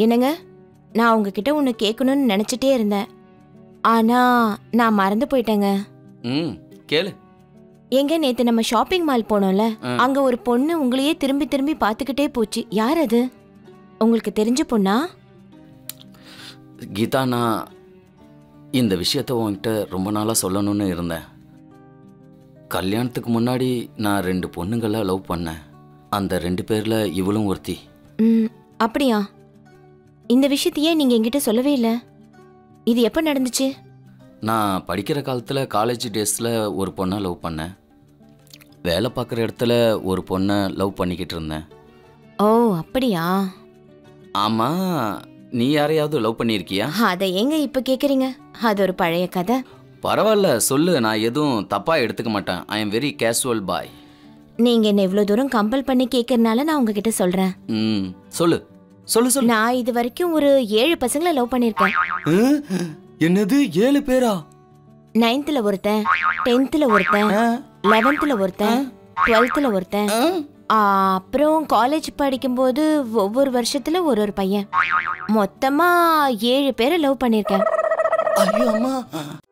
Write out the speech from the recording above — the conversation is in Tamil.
என்னங்க நான் உங்ககிட்ட ஒன்று கேட்கணும்னு நினச்சிட்டே இருந்தேன் ஆனா நான் மறந்து போயிட்டேங்க ம் கேளு எங்க நேத்து நம்ம ஷாப்பிங் மால் போனோம்ல ஆ. அங்க ஒரு பொண்ணு உங்களையே திரும்பி திரும்பி பார்த்துக்கிட்டே போச்சு யார் அது உங்களுக்கு தெரிஞ்ச பொண்ணா கீதா நான் இந்த விஷயத்த உன்கிட்ட ரொம்ப நாளாக சொல்லணும்னு இருந்தேன் கல்யாணத்துக்கு முன்னாடி நான் ரெண்டு பொண்ணுங்களை லவ் பண்ணேன் அந்த ரெண்டு பேரில் இவளும் ஒருத்தி ம் அப்படியா இந்த விஷயத்தையே நீங்க என்கிட்ட சொல்லவே இல்லை இது எப்போ நடந்துச்சு நான் படிக்கிற காலத்தில் காலேஜ் டேஸில் ஒரு பொண்ணை லவ் பண்ணேன் வேலை பார்க்குற இடத்துல ஒரு பொண்ணை லவ் பண்ணிக்கிட்டு இருந்தேன் ஓ அப்படியா ஆமாம் நீ யாரையாவது லவ் பண்ணியிருக்கியா அதை ஏங்க இப்ப கேக்குறீங்க அது ஒரு பழைய கதை பரவாயில்ல சொல்லு நான் எதுவும் தப்பாக எடுத்துக்க மாட்டேன் I am very casual bye நீங்க என்ன இவ்வளவு தூரம் கம்பல் பண்ணி கேட்கறதுனால நான் உங்ககிட்ட சொல்றேன் ம் சொல்லு சொல்லு சொல்லு நான் இது வரைக்கும் ஒரு ஏழு பசங்களை லவ் பண்ணிருக்கேன் என்னது ஏழு பேரா நைன்த்ல ஒருத்தன் டென்த்ல ஒருத்தன் லெவன்த்ல ஒருத்தன் டுவெல்த்ல ஒருத்தன் ஆ, அப்புறம் காலேஜ் படிக்கும்போது ஒவ்வொரு வருஷத்துல ஒரு ஒரு பையன் மொத்தமா ஏழு பேரை லவ் பண்ணிருக்கேன் ஐயோ அம்மா